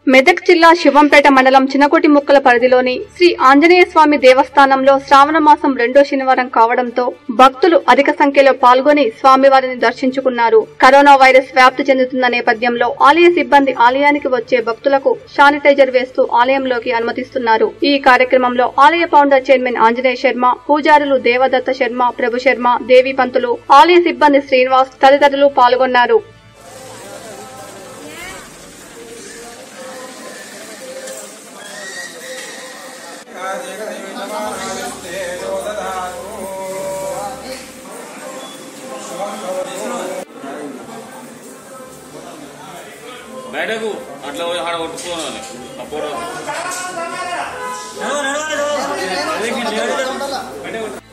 మెదక్ జిల్లా శివంపేట మండలం చినకోటి ముక్కల పరిధిలోని శ్రీ ఆంజనేయ స్వామి దేవస్థానంలో శ్రావణ మాసం రెండో శనివారం కావడంతో భక్తులు అధిక సంఖ్యలో పాల్గొని స్వామివారిని దర్శించుకున్నారు కరోనా వైరస్ వ్యాప్తి చెందుతున్న నేపథ్యంలో ఆలయ సిబ్బంది ఆలయానికి వచ్చే భక్తులకు శానిటైజర్ వేస్తూ ఆలయంలోకి అనుమతిస్తున్నారు ఈ కార్యక్రమంలో ఆలయ ఫౌండర్ చైర్మన్ ఆంజనేయ శర్మ పూజారులు దేవదత్త శర్మ ప్రభు శర్మ దేవి పంతులు ఆలయ సిబ్బంది శ్రీనివాస్ తదితరులు పాల్గొన్నారు బయటకు అట్లా పోయి ఆడ కొట్టుకోవాలి అప్పుడు నడవ, నడవ, నడవ. బయటకు